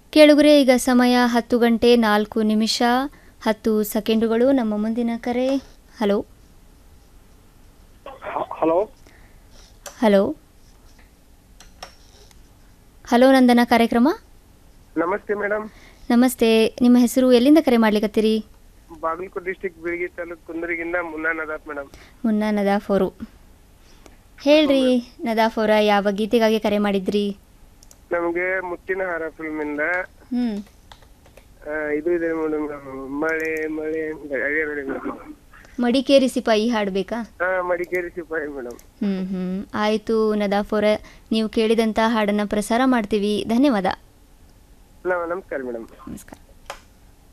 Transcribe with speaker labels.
Speaker 1: ಕೇಳುಗರೆ ಈಗ ಸಮಯ ಹತ್ತು ಗಂಟೆ ನಾಲ್ಕು ನಿಮಿಷ ಹತ್ತು ಸೆಕೆಂಡುಗಳು ನಮ್ಮ ಮುಂದಿನ ಕರೆ hello
Speaker 2: hello
Speaker 1: hello hello Nandana ಕಾರ್ಯಕ್ರಮ
Speaker 2: ನಮಸ್ತೆ ಮೇಡಮ್
Speaker 1: ನಮಸ್ತೆ ನಿಮ್ಮ ಹೆಸರು ಎಲ್ಲಿಂದ ಕರೆ ಮಾಡ್ಲಿಕತ್ತೀರಿ
Speaker 2: ಬಾಗಲಕೋಟೆ ಡಿಸ್ಟಿಕ್ ಬಿಳಿಗಿ ತಾಲೂಕ್ ಕುಂದರಿಗಿಂದ ಮುನ್ನಾ ನದಾಫ್ ಮೇಡಮ್
Speaker 1: ಮುನ್ನಾ ನದಾಫ್ ಅವರು ಹೇಳ್ರಿ ನದಾಫ್ ಅವರ ಯಾವ ಗೀತೆಗಾಗಿ ಕರೆ ಮಾಡಿದ್ರಿ
Speaker 2: ನಮಗೆ ಮುತ್ತಿನ ಹಾರ ಫಿಲ್ಮ್ ಇಂದ
Speaker 1: ಹ್ಞೂ
Speaker 2: ಆ, ಇದು ಇದೆ ಮೇಡಮ್ ಮಳೆ ಮಳೆ ಅಂತ ಅದೇ ನೋಡಿ ಮೇಡಮ್
Speaker 1: ಮಡಿಕೇರಿ ಸಿಪಾಯಿ ಹಾಡಬೇಕಾ
Speaker 2: ಹಾ ಮಡಿಕೇರಿ ಸಿಪಾಯಿ ಮೇಡಮ್
Speaker 1: ಹ್ಞೂ ಹ್ಞೂ ಆಯಿತು ನದಾಫ್ ಅವರ ನೀವು ಕೇಳಿದಂಥ ಹಾಡನ್ನು ಪ್ರಸಾರ ಮಾಡ್ತೀವಿ ಧನ್ಯವಾದ
Speaker 2: ನಮಸ್ಕಾರ ಮೇಡಮ್
Speaker 1: ನಮಸ್ಕಾರ